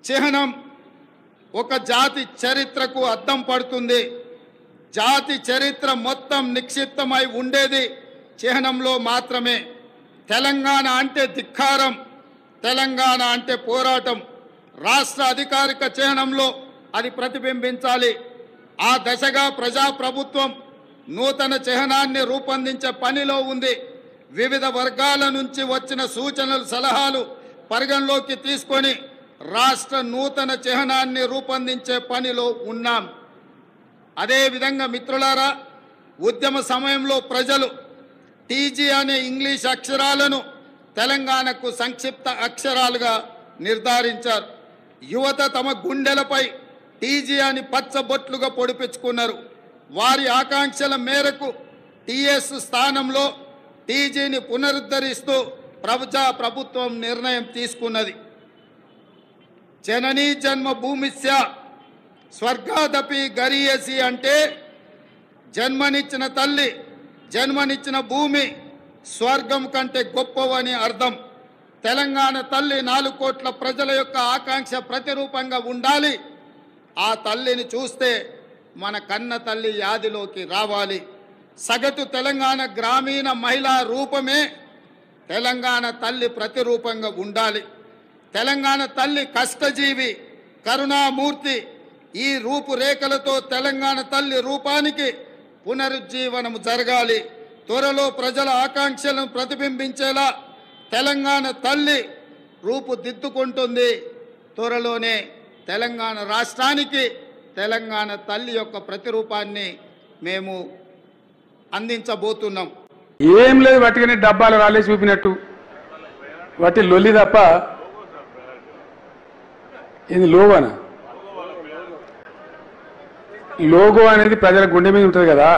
చిహ్నం ఒక జాతి చరిత్రకు అద్దం పడుతుంది జాతి చరిత్ర మొత్తం నిక్షిప్తమై ఉండేది చిహ్నంలో మాత్రమే తెలంగాణ అంటే ధిక్కారం తెలంగాణ అంటే పోరాటం రాష్ట్ర అధికారిక చిహ్నంలో అది ప్రతిబింబించాలి ఆ దశగా ప్రజాప్రభుత్వం నూతన చిహ్నాన్ని రూపొందించే పనిలో ఉంది వివిధ వర్గాల నుంచి వచ్చిన సూచనలు సలహాలు పరిగణలోకి తీసుకొని రాష్ట్ర నూతన చిహ్నాన్ని రూపొందించే పనిలో ఉన్నాం అదేవిధంగా మిత్రులారా ఉద్యమ సమయంలో ప్రజలు టీజీ అనే ఇంగ్లీష్ అక్షరాలను తెలంగాణకు సంక్షిప్త అక్షరాలుగా నిర్ధారించారు యువత తమ గుండెలపై టీజీ అని పచ్చబొట్లుగా పొడిపించుకున్నారు వారి ఆకాంక్షల మేరకు టీఎస్ స్థానంలో టీజీని పునరుద్ధరిస్తూ ప్రజా ప్రభుత్వం నిర్ణయం తీసుకున్నది జననీ జన్మ భూమిస్య స్వర్గాదపి గరీయసి అంటే జన్మనిచ్చిన తల్లి జన్మనిచ్చిన భూమి స్వర్గం కంటే గొప్పవని అర్థం తెలంగాణ తల్లి నాలుగు కోట్ల ప్రజల యొక్క ఆకాంక్ష ప్రతిరూపంగా ఉండాలి ఆ తల్లిని చూస్తే మన కన్న తల్లి యాదిలోకి రావాలి సగటు తెలంగాణ గ్రామీణ మహిళా రూపమే తెలంగాణ తల్లి ప్రతిరూపంగా ఉండాలి తెలంగాణ తల్లి కష్టజీవి కరుణామూర్తి ఈ రూపురేఖలతో తెలంగాణ తల్లి రూపానికి పునరుజ్జీవనం జరగాలి త్వరలో ప్రజల ఆకాంక్షలను ప్రతిబింబించేలా తెలంగాణ తల్లి రూపుదిద్దుకుంటుంది త్వరలోనే తెలంగాణ రాష్ట్రానికి తెలంగాణ తల్లి యొక్క ప్రతిరూపాన్ని మేము అందించబోతున్నాం ఏం లేదు వాటికని డబ్బాలు రాలే చూపినట్టు వాటి లొల్లి తప్ప ఇది లోగోనా లోగో అనేది ప్రజల గుండె మీద ఉంటుంది కదా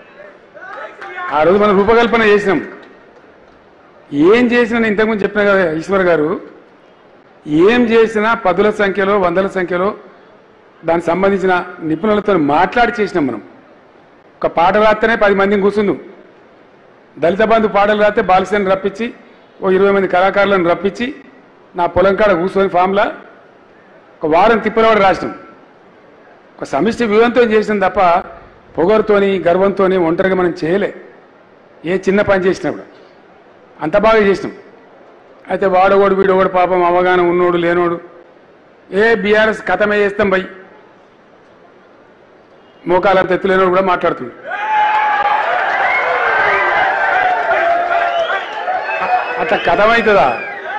ఆ రోజు మనం రూపకల్పన చేసినాం ఏం చేసినా నేను ఇంతకుముందు చెప్పిన కదా ఈశ్వర్ గారు ఏం చేసినా పదుల సంఖ్యలో వందల సంఖ్యలో దానికి సంబంధించిన నిపుణులతో మాట్లాడి చేసినాం మనం ఒక పాట రాస్తేనే పది మందిని కూర్చుందాం దళిత బంధు పాటలు రాస్తే బాలసేని రప్పించి ఓ ఇరవై మంది కళాకారులను రప్పించి నా పొలం కాడ కూర్చొని ఫామ్లా ఒక వారం తిప్పలవాడు రాసినాం ఒక సమిష్టి వ్యూహంతో చేసినాం తప్ప పొగరుతోని గర్వంతోని ఒంటరిగా మనం చేయలే ఏ చిన్న పని చేసినప్పుడు అంత బాగా చేసినాం అయితే వాడోడు వీడోడు పాపం అవగాహన ఉన్నోడు లేనోడు ఏ బీఆర్ఎస్ కథమే చేస్తాం బై మోకాలంత ఎత్తులేనోడు కూడా మాట్లాడుతుంది అట్లా కథమవుతుందా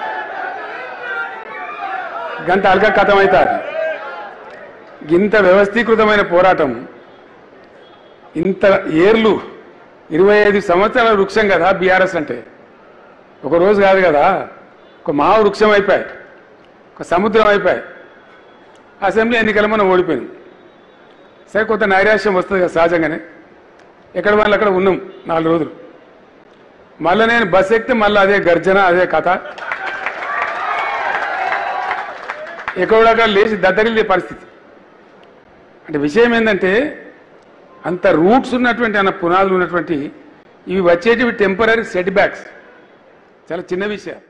గంట అల్క కథమవుతుంది ఇంత వ్యవస్థీకృతమైన పోరాటం ఇంత ఏర్లు ఇరవై ఐదు సంవత్సరాల వృక్షం కదా బీఆర్ఎస్ అంటే ఒక రోజు కాదు కదా ఒక మహా వృక్షం అయిపోయాయి ఒక సముద్రం అయిపోయాయి అసెంబ్లీ ఎన్నికలు మనం ఓడిపోయింది సరే కొంత నైరాశ్యం వస్తుంది కదా సహజంగానే ఎక్కడ వాళ్ళు అక్కడ ఉన్నాం నాలుగు రోజులు మళ్ళీ నేను బస్ ఎక్కితే మళ్ళీ అదే గర్జన అదే కథ ఎక్కడక్కడ లేచి దద్దరిల్లే పరిస్థితి అంటే విషయం ఏంటంటే అంత రూట్స్ ఉన్నటువంటి అన్న పునాదులు ఉన్నటువంటి ఇవి వచ్చేటివి టెంపరీ సెట్ బ్యాక్స్ చాలా చిన్న విషయం